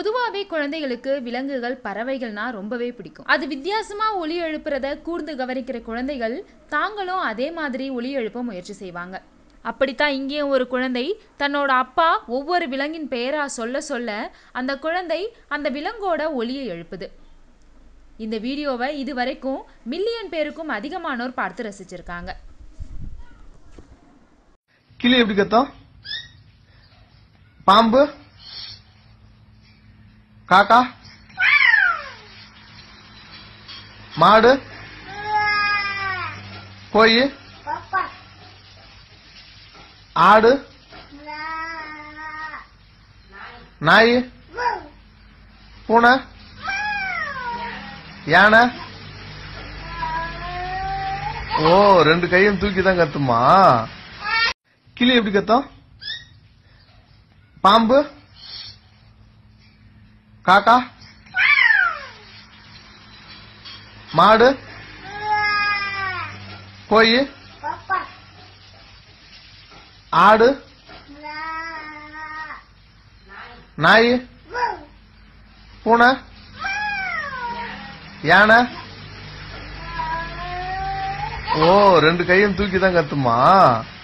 பொதுவாகவே குழந்தைகளுக்கு விலங்குகள் பறவைகள்னா ரொம்பவே பிடிக்கும் அது வித்தியாசமா ஒலி எழுப்புறத கூர்ந்து கவனிக்கிற குழந்தைகள் தாங்களும் அதே மாதிரி ஒலி எழுப்ப முயற்சி செய்வாங்க அப்படித்தான் இங்கேயும் ஒரு குழந்தை தன்னோட அப்பா ஒவ்வொரு விலங்கின் பெயரா சொல்ல சொல்ல அந்த குழந்தை அந்த விலங்கோட ஒலியை எழுப்புது இந்த வீடியோவை இதுவரைக்கும் மில்லியன் பேருக்கும் அதிகமானோர் பார்த்து ரசிச்சிருக்காங்க கிளி எப்படி கத்தம் பாம்பு காக்கா மாடு கோயி ஆடு நாய் பூனை யானை ஓ ரெண்டு கையும் தூக்கி தான் கத்துமா கிளி எப்படி கத்தம் பாம்பு காக்கா மாடு கோயி ஆடு நாய் பூனை யானை ஓ ரெண்டு கையும் தூக்கி தான் கத்துமா